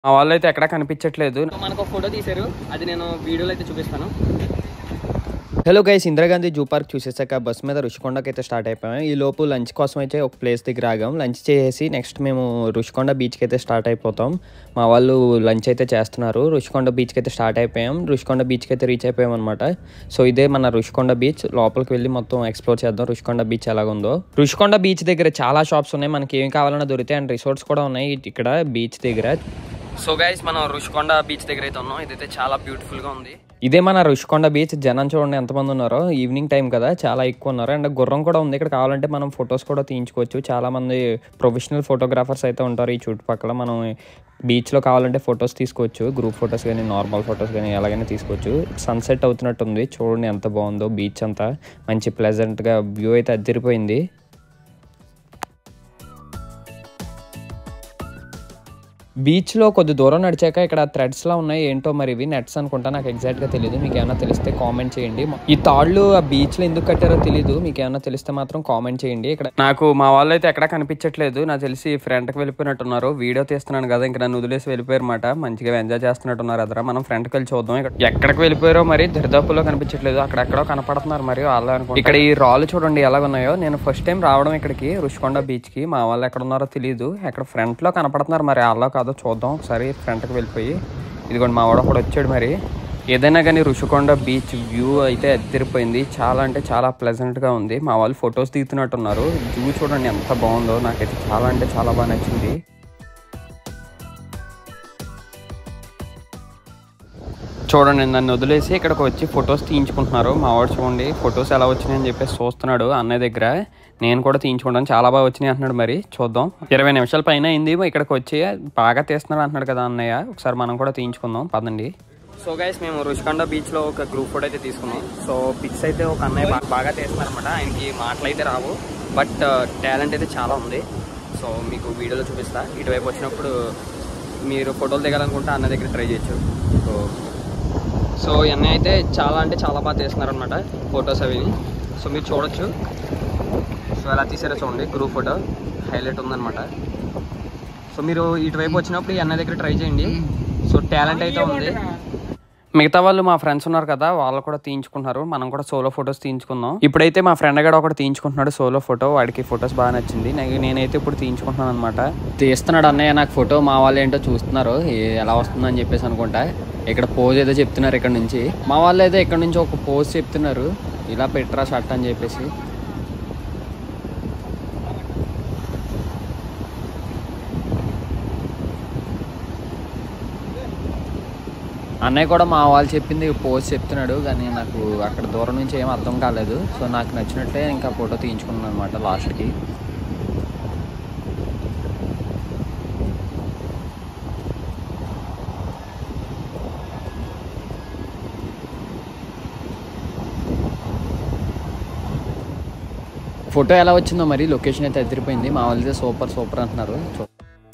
మా వాళ్ళు అయితే ఎక్కడా కనిపించట్లేదు మనకు ఒక ఫోటో తీశారు అది నేను వీడియోలో అయితే చూపిస్తాను hello guys Indira Gandhi zoo park చూసేసాక బస్ మీద రుషికొండకి అయితే స్టార్ట్ అయిపోయాం ఈ లోపు లంచ్ కోసం అయితే ఒక ప్లేస్ దగ్గర ఆగాం లంచ్ చేసి నెక్స్ట్ మేము రుషికొండ బీచ్కి అయితే స్టార్ట్ అయిపోతాం మా వాళ్ళు లంచ్ అయితే చేస్తున్నారు రుషికొండ బీచ్కి అయితే స్టార్ట్ అయిపోయాం రుషికొండ బీచ్కి అయితే రీచ్ అయిపోయాం అనమాట సో ఇదే మన రుషికొండ బీచ్ లోపలికి వెళ్ళి మొత్తం ఎక్స్ప్లోర్ చేద్దాం రుషికొండ బీచ్ ఎలాగుందో రుషికొండ బీచ్ దగ్గర చాలా షాప్స్ ఉన్నాయి మనకి ఏం కావాలన్నా దొరికితే అండ్ రిసార్ట్స్ కూడా ఉన్నాయి ఇక్కడ బీచ్ దగ్గర సో గైస్ మనం రుషికొండ బీచ్ దగ్గర అయితే ఉన్నాం ఇదైతే చాలా బ్యూటిఫుల్ గా ఉంది ఇదే మన రుషికొండ బీచ్ జనం చూడండి ఎంతమంది ఉన్నారో ఈవినింగ్ టైం కదా చాలా ఎక్కువ ఉన్నారు అండ్ గుర్రం కూడా ఉంది ఇక్కడ కావాలంటే మనం ఫొటోస్ కూడా తీయించుకోవచ్చు చాలా మంది ప్రొఫెషనల్ ఫోటోగ్రాఫర్స్ అయితే ఉంటారు ఈ చుట్టుపక్కల మనం బీచ్లో కావాలంటే ఫొటోస్ తీసుకోవచ్చు గ్రూప్ ఫొటోస్ కానీ నార్మల్ ఫొటోస్ కానీ ఎలాగైనా తీసుకోవచ్చు సన్సెట్ అవుతున్నట్టు ఉంది చూడండి ఎంత బాగుందో బీచ్ అంతా మంచి ప్లెజెంట్గా వ్యూ అయితే అదిరిపోయింది బీచ్లో కొద్ది దూరం నడిచాక ఇక్కడ థ్రెడ్స్లా ఉన్నాయి ఏంటో మరి ఇవి నెట్స్ అనుకుంటా నాకు ఎగ్జాక్ట్గా తెలియదు మీకు ఏమైనా తెలిస్తే కామెంట్ చేయండి ఈ తాళ్ళు ఆ బీచ్లో ఎందుకు కట్టారో తెలియదు మీకు ఏమైనా తెలిస్తే మాత్రం కామెంట్ చేయండి ఇక్కడ నాకు మా వాళ్ళు అయితే ఎక్కడా కనిపించట్లేదు నాకు తెలిసి ఫ్రంట్కి వెళ్ళిపోయినట్టున్నారు వీడియో తీస్తున్నాను కదా ఇంకా నన్ను వదిలేసి వెళ్ళిపోయారన్నమాట మంచిగా ఎంజాయ్ చేస్తున్నట్టున్నారు అదరా మనం ఫ్రంట్కి వెళ్ళి చూద్దాం ఇక్కడ ఎక్కడికి వెళ్ళిపోయారో మరి దరిదాపుల్లో కనిపించట్లేదు అక్కడెక్కడో కనపడుతున్నారు మరి వాళ్ళు అనుకో ఇక్కడ ఈ రాళ్ళు చూడండి ఎలా ఉన్నాయో నేను ఫస్ట్ టైం రావడం ఇక్కడికి రుషికొండ బీచ్కి మా వాళ్ళు ఎక్కడ ఉన్నారో తెలియదు ఎక్కడ ఫ్రంట్లో కనపడుతున్నారు మరి వాళ్ళో కాదో చూద్దాం ఒకసారి ఫ్రంట్కి వెళ్ళిపోయి ఇదిగోండి మా వాడు కూడా వచ్చాడు మరి ఏదైనా కానీ రుషికొండ బీచ్ వ్యూ అయితే అద్దరిపోయింది చాలా అంటే చాలా ప్లెజెంట్గా ఉంది మా వాళ్ళు ఫొటోస్ దిగుతున్నట్టున్నారు వ్యూ చూడండి ఎంత బాగుందో నాకైతే చాలా అంటే చాలా బాగా నచ్చింది చూడండి నన్ను వదిలేసి ఇక్కడికి వచ్చి ఫొటోస్ తీయించుకుంటున్నారు మా వాడు చూడండి ఫొటోస్ ఎలా వచ్చినాయని చెప్పేసి చూస్తున్నాడు అన్నయ్య దగ్గర నేను కూడా తీయించుకుంటాను చాలా బాగా వచ్చినాయి అంటున్నాడు మరి చూద్దాం ఇరవై నిమిషాల పైన అయింది ఇక్కడికి వచ్చి బాగా తీస్తున్నాడు అంటున్నాడు కదా అన్నయ్య ఒకసారి మనం కూడా తీయించుకుందాం పదండి సో గైస్ మేము రుషికొండ బీచ్ లో ఒక గ్రూప్ ఫోటో అయితే తీసుకున్నాం సో పిక్స్ అయితే ఒక అన్నయ్య బా- బాగా తీస్తున్నారనమాట ఆయనకి మాటలు అయితే రావు బట్ టాలెంట్ అయితే చాలా ఉంది సో మీకు వీడియోలో చూపిస్తా ఇటువైపు వచ్చినప్పుడు మీరు ఫోటోలు దిగాలనుకుంటే అన్న దగ్గర ట్రై చేయొచ్చు సో సో ఇవన్నీ అయితే చాలా అంటే చాలా బాగా తీస్తున్నారనమాట ఫొటోస్ అవి సో మీరు చూడొచ్చు సో ఎలా తీసారో చూడండి గ్రూప్ ఫోటో హైలైట్ ఉందన్నమాట సో మీరు ఇటువైపు వచ్చినప్పుడు ఈ అన్న దగ్గర ట్రై చేయండి సో టాలెంట్ అయితే ఉంది మిగతా వాళ్ళు మా ఫ్రెండ్స్ ఉన్నారు కదా వాళ్ళు కూడా తీయించుకుంటున్నారు మనం కూడా సోలో ఫొటోస్ తీయించుకుందాం ఇప్పుడైతే మా ఫ్రెండ్ గడ ఒకటి తీయించుకుంటున్నాడు సోలో ఫోటో వాడికి ఫొటోస్ బాగా నచ్చింది నాకు- నేనైతే ఇప్పుడు తీయించుకుంటున్నాను అనమాట తీస్తున్నాడు అన్నయ్య నాకు ఫోటో మా వాళ్ళు ఏంటో చూస్తున్నారు ఏ- ఎలా వస్తుందని చెప్పేసి అనుకుంటా ఇక్కడ పోజ్ ఏదో చెప్తున్నారు ఇక్కడ నుంచి మా వాళ్ళు అయితే ఇక్కడ నుంచి ఒక పోజ్ చెప్తున్నారు ఇలా పెట్టరా షర్ట్ అని చెప్పేసి అన్నయ్య కూడా మా వాళ్ళు చెప్పింది పోస్ట్ చెప్తున్నాడు కానీ నాకు అక్కడ దూరం నుంచి ఏం అర్థం కాలేదు సో నాకు నచ్చినట్టే ఇంకా ఫోటో తీయించుకున్నాను అనమాట లాస్ట్కి ఫోటో ఎలా వచ్చిందో మరి లొకేషన్ అయితే ఎదిరిపోయింది మా వాళ్ళు అయితే సూపర్ సూపర్ అంటున్నారు చూ-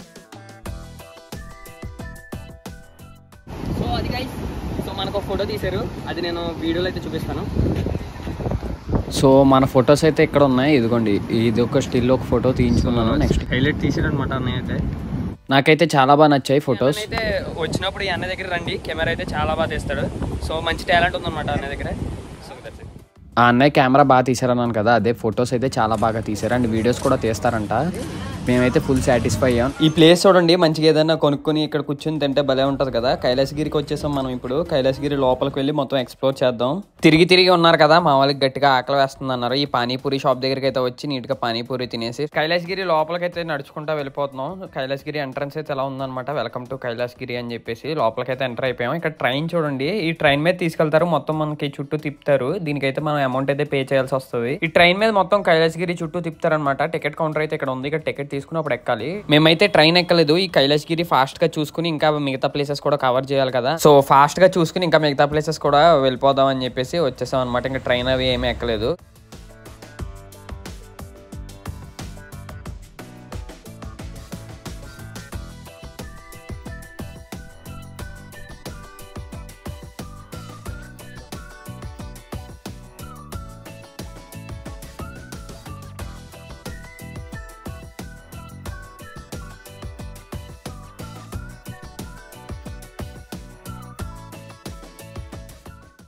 సో అది గైస్ సో మనకు ఒక ఫోటో తీశారు అది నేను వీడియోలో అయితే చూపిస్తాను సో మన ఫొటోస్ అయితే ఇక్కడ ఉన్నాయి ఇదిగోండి ఇది ఒక స్టిల్ ఒక ఫోటో తీయించుకున్నాను నెక్స్ట్ హైలైట్ తీసాడు అనమాట అన్నయ్య అయితే నాకైతే చాలా బాగా నచ్చాయి ఫొటోస్ అయితే వచ్చినప్పుడు ఈ అన్న దగ్గర రండి కెమెరా అయితే చాలా బాగా తీస్తాడు సో మంచి టాలెంట్ ఉందన్నమాట అన్న దగ్గర సో that's it. ఆ అన్నయ్య కెమెరా బాగా తీసారన్నాను కదా అదే ఫొటోస్ అయితే చాలా బాగా తీసారు అండ్ వీడియోస్ కూడా తీస్తారంట మేమైతే ఫుల్ సాటిస్ఫై అయ్యాం ఈ ప్లేస్ చూడండి మంచిగా ఏదైనా కొనుక్కొని ఇక్కడ కూర్చొని తింటే భలే ఉంటుంది కదా కైలాసగిరికి వచ్చేసాం మనం ఇప్పుడు కైలాసగిరి లోపలికి వెళ్ళి మొత్తం ఎక్స్ప్లోర్ చేద్దాం తిరిగి తిరిగి ఉన్నారు కదా మా వాళ్ళకి గట్టిగా ఆకలి వేస్తుంది అన్నారు ఈ పానీపూరి షాప్ దగ్గరికి అయితే వచ్చి నీట్ గా పానీపూరి తినేసి కైలాసగిరి లోపలికి అయితే నడుచుకుంటా వెళ్ళిపోతున్నాం కైలాసగిరి ఎంట్రన్స్ అయితే ఎలా ఉందన్నమాట వెల్కమ్ టు కైలాసగిరి అని చెప్పేసి లోపలికి అయితే ఎంటర్ అయిపోయాం ఇక్కడ ట్రైన్ చూడండి ఈ ట్రైన్ మీద తీసుకెళ్తారు మొత్తం మనకి చుట్టూ తిప్పుతారు దీనికైతే మనం అమౌంట్ అయితే పే చేయాల్సి వస్తుంది ఈ ట్రైన్ మీద మొత్తం కైలాసగిరి చుట్టూ తిప్పుతారనమాట టికెట్ కౌంటర్ అయితే ఇక్కడ ఉంది ఇక్కడ టికెట్ తీసుకుని అప్పుడు ఎక్కాలి మేమైతే ట్రైన్ ఎక్కలేదు ఈ కైలాసగిరి ఫాస్ట్ గా చూసుకుని ఇంకా మిగతా ప్లేసెస్ కూడా కవర్ చేయాలి కదా సో ఫాస్ట్ గా చూసుకుని ఇంకా మిగతా ప్లేసెస్ కూడా వెళ్ళిపోదాం అని చెప్పేసి వచ్చేసాం అనమాట ఇంకా ట్రైన్ అవి ఏమీ ఎక్కలేదు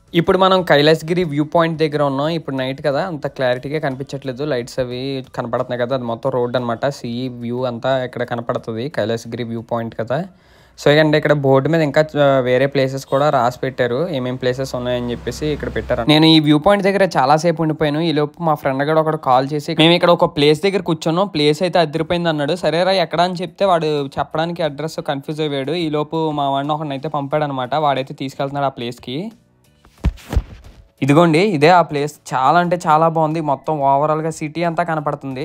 ఇప్పుడు మనం కైలాసగిరి వ్యూ పాయింట్ దగ్గర ఉన్నాం ఇప్పుడు నైట్ కదా అంత క్లారిటీగా కనిపించట్లేదు లైట్స్ అవి కనపడుతున్నాయి కదా అది మొత్తం రోడ్ అనమాట సీ వ్యూ అంతా ఇక్కడ కనపడుతుంది కైలాసగిరి వ్యూ పాయింట్ కదా సో అండ్ ఇక్కడ బోర్డు మీద ఇంకా ఆ, వేరే ప్లేసెస్ కూడా రాసి పెట్టారు ఏమేం ప్లేసెస్ ఉన్నాయని చెప్పేసి ఇక్కడ పెట్టారు నేను ఈ వ్యూ పాయింట్ దగ్గర చాలా సేపు ఉండిపోయాను ఈ లోపు మా ఫ్రెండ్ కూడా ఒకడు కాల్ చేసి మేము ఇక్కడ ఒక ప్లేస్ దగ్గర కూర్చున్నాం ప్లేస్ అయితే అదిరిపోయింది అన్నాడు సరేరా ఎక్కడ అని చెప్తే వాడు చెప్పడానికి అడ్రస్ కన్ఫ్యూజ్ అయ్యాడు ఈ లోపు మా వాడిని ఒకడిని అయితే పంపాడు అనమాట వాడైతే తీసుకెళ్తున్నాడు ఆ ప్లేస్కి ఇదిగోండి ఇదే ఆ ప్లేస్ చాలా అంటే చాలా బాగుంది మొత్తం ఓవరాల్గా సిటీ అంతా కనపడుతుంది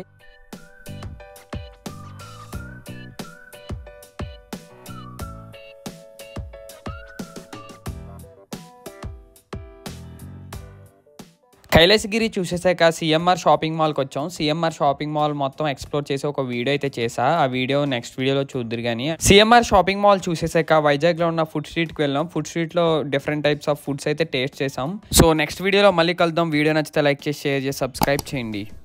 కైలాసగిరి చూసేసాక సిఎంఆర్ షాపింగ్ మాల్కి వచ్చాం సిఎంఆర్ షాపింగ్ మాల్ మొత్తం ఎక్స్ప్లోర్ చేసి ఒక వీడియో అయితే చేసా ఆ వీడియో నెక్స్ట్ వీడియోలో చూద్దరు కానీ సిఎంఆర్ షాపింగ్ మాల్ చూసేసాక వైజాగ్లో ఉన్న ఫుడ్ స్ట్రీట్కి వెళ్ళాం ఫుడ్ స్ట్రీట్లో డిఫరెంట్ టైప్స్ ఆఫ్ ఫుడ్స్ అయితే టేస్ట్ చేసాం సో నెక్స్ట్ వీడియోలో మళ్ళీ కలుద్దాం వీడియో నచ్చితే లైక్ చేసి షేర్ చేసి సబ్స్క్రైబ్ చేయండి